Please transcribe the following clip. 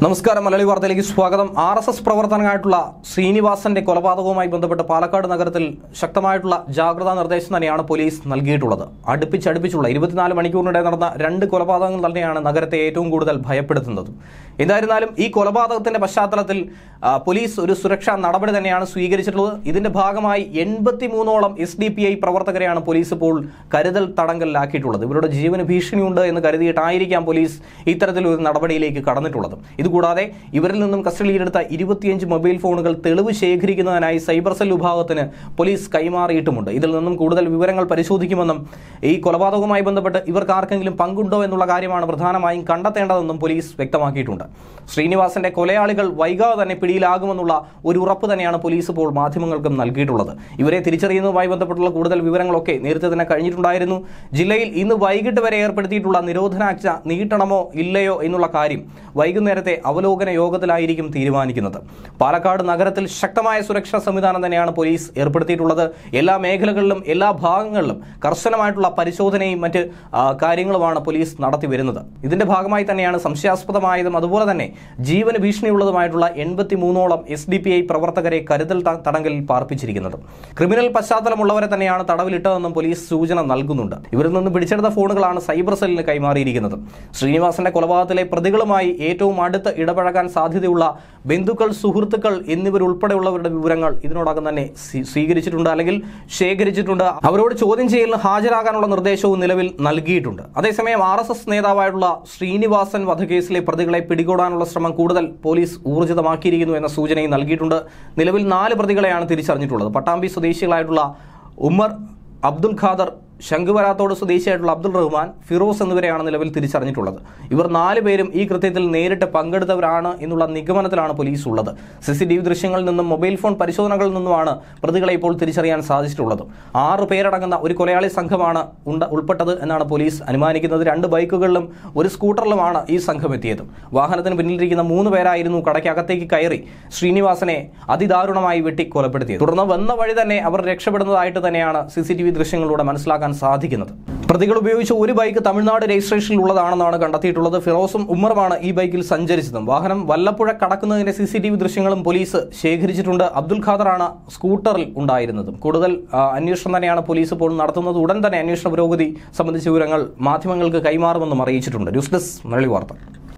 നമസ്കാരം മലയാളി വാർത്തയിലേക്ക് സ്വാഗതം ആർ എസ് എസ് പ്രവർത്തകനായിട്ടുള്ള ശ്രീനിവാസന്റെ കൊലപാതകവുമായി ബന്ധപ്പെട്ട് പാലക്കാട് നഗരത്തിൽ ശക്തമായിട്ടുള്ള ജാഗ്രതാ നിർദ്ദേശം തന്നെയാണ് പോലീസ് നൽകിയിട്ടുള്ളത് അടുപ്പിച്ചടുപ്പിച്ചുള്ള ഇരുപത്തിനാല് മണിക്കൂറിനിടെ നടന്ന രണ്ട് കൊലപാതകങ്ങൾ തന്നെയാണ് നഗരത്തെ ഏറ്റവും കൂടുതൽ ഭയപ്പെടുത്തുന്നത് എന്തായിരുന്നാലും ഈ കൊലപാതകത്തിന്റെ പശ്ചാത്തലത്തിൽ ആ, പോലീസ് ഒരു സുരക്ഷാ നടപടി തന്നെയാണ് സ്വീകരിച്ചിട്ടുള്ളത് ഇതിന്റെ ഭാഗമായി എൺപത്തിമൂന്നോളം എസ് ഡി പി ഐ പ്രവർത്തകരെയാണ് പോലീസ് ഇപ്പോൾ കരുതൽ തടങ്കലിലാക്കിയിട്ടുള്ളത് ഇവരുടെ ജീവന് ഭീഷണിയുണ്ട് എന്ന് കരുതിയിട്ടായിരിക്കാം പോലീസ് ഇത്തരത്തിലൊരു നടപടിയിലേക്ക് കടന്നിട്ടുള്ളത് ഇതുകൂടാതെ ഇവരിൽ നിന്നും കസ്റ്റഡിയിലെടുത്ത ഇരുപത്തിയഞ്ച് മൊബൈൽ ഫോണുകൾ തെളിവ് ശേഖരിക്കുന്നതിനായി സൈബർ സെൽ വിഭാഗത്തിന് പോലീസ് കൈമാറിയിട്ടുമുണ്ട് ഇതിൽ നിന്നും കൂടുതൽ വിവരങ്ങൾ പരിശോധിക്കുമെന്നും ഈ കൊലപാതകവുമായി ബന്ധപ്പെട്ട് ഇവർക്ക് ആർക്കെങ്കിലും പങ്കുണ്ടോ എന്നുള്ള കാര്യമാണ് പ്രധാനമായും കണ്ടെത്തേണ്ടതെന്നും പോലീസ് വ്യക്തമാക്കിയിട്ടുണ്ട് ശ്രീനിവാസന്റെ കൊലയാളികൾ വൈകാതെ തന്നെ പിടിയിലാകുമെന്നുള്ള ഒരു ഉറപ്പ് തന്നെയാണ് പോലീസ് ഇപ്പോൾ മാധ്യമങ്ങൾക്കും നൽകിയിട്ടുള്ളത് ഇവരെ തിരിച്ചറിയുന്നതുമായി ബന്ധപ്പെട്ടുള്ള കൂടുതൽ വിവരങ്ങളൊക്കെ നേരത്തെ തന്നെ കഴിഞ്ഞിട്ടുണ്ടായിരുന്നു ജില്ലയിൽ ഇന്ന് വൈകിട്ട് വരെ ഏർപ്പെടുത്തിയിട്ടുള്ള നിരോധനാജ്ഞ നീട്ടണമോ ഇല്ലയോ എന്നുള്ള കാര്യം വൈകുന്നേരത്തെ അവലോകന യോഗത്തിലായിരിക്കും തീരുമാനിക്കുന്നത് പാലക്കാട് നഗരത്തിൽ ശക്തമായ സുരക്ഷാ സംവിധാനം തന്നെയാണ് പോലീസ് ഏർപ്പെടുത്തിയിട്ടുള്ളത് എല്ലാ മേഖലകളിലും എല്ലാ ഭാഗങ്ങളിലും കർശനമായിട്ടുള്ള പരിശോധനയും മറ്റ് ആ, കാര്യങ്ങളുമാണ് പോലീസ് നടത്തി വരുന്നത് ഇതിന്റെ ഭാഗമായി തന്നെയാണ് സംശയാസ്പദമായതും അതുപോലെ തന്നെ ജീവന് ഭീഷണിയുള്ളതുമായിട്ടുള്ള എൺപത്തി മൂന്നോളം എസ് ഡി പി ഐ പ്രവർത്തകരെ കരുതൽ ത- തടങ്കലിൽ പാർപ്പിച്ചിരിക്കുന്നത് ക്രിമിനൽ പശ്ചാത്തലമുള്ളവരെ തന്നെയാണ് തടവിലിട്ടതെന്നും പോലീസ് സൂചന നൽകുന്നുണ്ട് ഇവരിൽ നിന്ന് പിടിച്ചെടുത്ത ഫോണുകളാണ് സൈബർ സെല്ലിന് കൈമാറിയിരിക്കുന്നത് ശ്രീനിവാസന്റെ കൊലപാതകത്തിലെ പ്രതികളുമായി ഏറ്റവും അടുത്ത് ഇടപഴകാൻ സാധ്യതയുള്ള ബന്ധുക്കൾ സുഹൃത്തുക്കൾ എന്നിവരുൾപ്പെടെയുള്ളവരുടെ വിവരങ്ങൾ ഇതിനോടകം തന്നെ സ്വീ- സ്വീകരിച്ചിട്ടുണ്ട് അല്ലെങ്കിൽ ശേഖരിച്ചിട്ടുണ്ട് അവരോട് ചോദ്യം ചെയ്യലിന് ഹാജരാകാനുള്ള നിർദ്ദേശവും നിലവിൽ നൽകിയിട്ടുണ്ട് അതേസമയം ആർ എസ് എസ് നേതാവായിട്ടുള്ള ശ്രീനിവാസൻ വധക്കേസിലെ പ്രതികളെ പിടികൂടാനുള്ള ശ്രമം കൂടുതൽ പോലീസ് ഊർജിതമാക്കിയിരിക്കുന്നു എന്ന സൂചനയും നൽകിയിട്ടുണ്ട് നിലവിൽ നാല് പ്രതികളെയാണ് തിരിച്ചറിഞ്ഞിട്ടുള്ളത് പട്ടാമ്പി സ്വദേശികളായിട്ടുള്ള ഉമ്മർ അബ്ദുൽ ഖാദർ ശംഖുവരാത്തോട് സ്വദേശിയായിട്ടുള്ള അബ്ദുൾ റഹ്മാൻ ഫിറോസ് എന്നിവരെയാണ് നിലവിൽ തിരിച്ചറിഞ്ഞിട്ടുള്ളത് ഇവർ നാല് പേരും ഈ കൃത്യത്തിൽ നേരിട്ട് പങ്കെടുത്തവരാണ് എന്നുള്ള നിഗമനത്തിലാണ് പോലീസ് ഉള്ളത് സി സി ടി വി ദൃശ്യങ്ങളിൽ നിന്നും മൊബൈൽ ഫോൺ പരിശോധനകളിൽ നിന്നുമാണ് പ്രതികളെ ഇപ്പോൾ തിരിച്ചറിയാൻ സാധിച്ചിട്ടുള്ളത് ആറ് പേരടങ്ങുന്ന ഒരു കൊലയാളി സംഘമാണ് ഉണ്ട ഉൾപ്പെട്ടത് എന്നാണ് പോലീസ് അനുമാനിക്കുന്നത് രണ്ട് ബൈക്കുകളിലും ഒരു സ്കൂട്ടറിലുമാണ് ഈ സംഘം എത്തിയത് വാഹനത്തിന് പിന്നിലിരിക്കുന്ന മൂന്ന് പേരായിരുന്നു കടയ്ക്കകത്തേക്ക് കയറി ശ്രീനിവാസനെ അതിദാരുണമായി വെട്ടി കൊലപ്പെടുത്തിയത് തുടർന്ന് വന്ന വഴി തന്നെ അവർ രക്ഷപ്പെടുന്നതായിട്ട് തന്നെയാണ് സി സി ടി വി ദൃശ്യങ്ങളിലൂടെ മനസ്സിലാക്കാൻ സാധിക്കുന്നത് പ്രതികൾ ഉപയോഗിച്ച ഒരു ബൈക്ക് തമിഴ്നാട് രജിസ്ട്രേഷനിൽ ഉള്ളതാണെന്നാണ് കണ്ടെത്തിയിട്ടുള്ളത് ഫിറോസും ഉമ്മറുമാണ് ഈ ബൈക്കിൽ സഞ്ചരിച്ചതും വാഹനം വല്ലപ്പുഴ കടക്കുന്നതിന്റെ സി സി ടി വി ദൃശ്യങ്ങളും പോലീസ് ശേഖരിച്ചിട്ടുണ്ട് അബ്ദുൽ ഖാദറാണ് സ്കൂട്ടറിൽ ഉണ്ടായിരുന്നതും കൂടുതൽ ആ, അന്വേഷണം തന്നെയാണ് പോലീസ് ഇപ്പോൾ നടത്തുന്നത് ഉടൻ തന്നെ അന്വേഷണ പുരോഗതി സംബന്ധിച്ച വിവരങ്ങൾ മാധ്യമങ്ങൾക്ക് കൈമാറുമെന്നും അറിയിച്ചിട്ടുണ്ട് ന്യൂസ് ഡെസ്ക് മലയാളി വാർത്ത